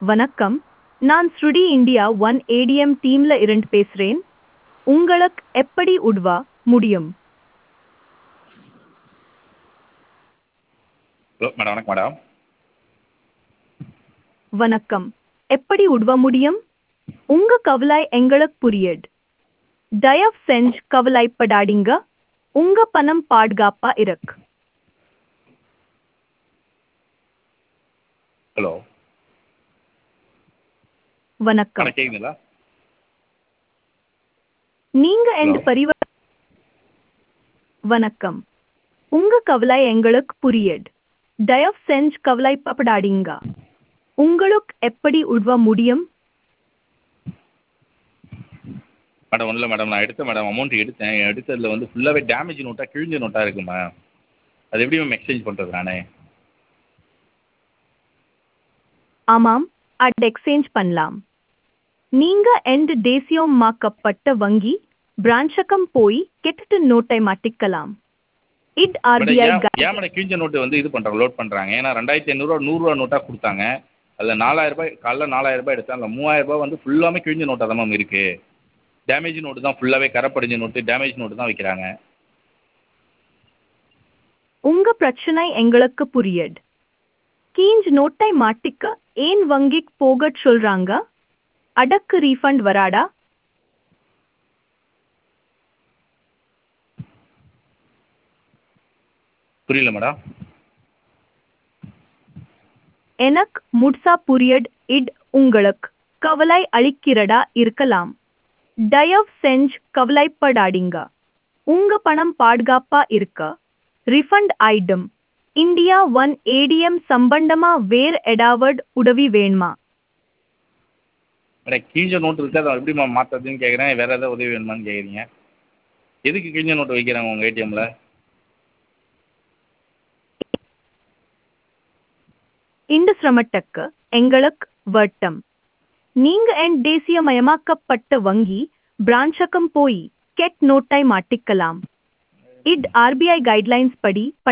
வணக்கம் நான் ஸ்ருடி இந்தியா ஒன் ஏடிஎம் டீம்ல இருந்து பேசுறேன் உங்களுக்கு எப்படி உதவ முடியும் ஹலோ மேடம் வணக்கம் மேடம் வணக்கம் எப்படி உதவ முடியும் உங்க கவலை எங்களுக்கு புரியுது தயவு செஞ்சு கவலைப்படாதீங்க உங்க பணம் பாதுகாப்பா இருக்கு ஹலோ வணக்கம் மேடம் கேட்குதுங்களா நீங்க எந்த Hello. பரிவ வணக்கம் உங்க கவலை எங்களுக்கு புரியுது தயவு செஞ்சு கவலைப்படாதீங்க உங்களுக்கு எப்படி உதவ முடியும் மேடம் ஒன்றும் இல்லை மேடம் நான் எடுத்தேன் மேடம் அமௌண்ட் எடுத்தேன் எடுத்ததில் வந்து ஃபுல்லாகவே டேமேஜ் நோட்டாக கிழிஞ்ச நோட்டாக இருக்குமா அது எப்படி மேம் எக்ஸ்சேஞ்ச் பண்ணுறது நானே ஆமாம் அட் எக்ஸ்சேஞ்ச் பண்ணலாம் நீங்க எந்த தேசியமாக்கப்பட்ட வங்கி பிரான்ச்சகம் போய் கெட்டுட்டு நோட்டை மாட்டிக்கலாம் இட் மேடம் ஆர்பிஐ ஏன் ஏன் மேடம் கிழிஞ்ச நோட்டு வந்து இது பண்ணுறாங்க லோட் பண்ணுறாங்க ஏன்னா ரெண்டாயிரத்தி ஐநூறுரூவா நூறுரூவா நோட்டாக கொடுத்தாங்க அதில் நாலாயிரம் ரூபாய் காலைல நாலாயிரம் ரூபாய் எடுத்தேன் அதில் மூவாயிரம் ரூபாய் வந்து ஃபுல்லாமே கிழிஞ்ச நோட்டாக தான் மேம் இருக்குது டேமேஜ் நோட்டு தான் ஃபுல்லாகவே கரப்படிஞ்ச நோட்டு டேமேஜ் நோட்டு தான் வைக்கிறாங்க உங்க பிரச்சனை எங்களுக்கு புரியுது கீஞ்ச் நோட்டை மாட்டிக்க ஏன் வங்கிக்கு போகச் சொல்றாங்க அடக்கு ரீஃபண்ட் வராடா புரியல மேடம் எனக்கு முட்சா புரியட் இட் உங்களுக்கு கவலை அளிக்கிறதா இருக்கலாம் தயவு செஞ்சு கவலைப்படாதீங்க உங்க பணம் பாதுகாப்பா இருக்க refund item India one ATM சம்பந்தமா வேற எடாவட் உதவி வேணுமா மேடம் கிழிஞ்ச நோட்டு இருக்குது அதை எப்படி மேம் மாற்றுறதுன்னு கேட்குறேன் வேறு ஏதாவது உதவி வேணுமான்னு கேட்குறீங்க எதுக்கு கிழிஞ்ச நோட்டு வைக்கிறாங்க உங்கள் ஏடிஎம்மில் இந்த சிரமத்துக்கு எங்களுக்கு வட்டம் நீங்க என் தேசியமயமாக்கப்பட்ட வங்கி பிரான்ச்சகம் போய் கெட் நோட்டை மாட்டிக்கலாம் இட் ஆர்பிஐ கைட்லைன்ஸ் படி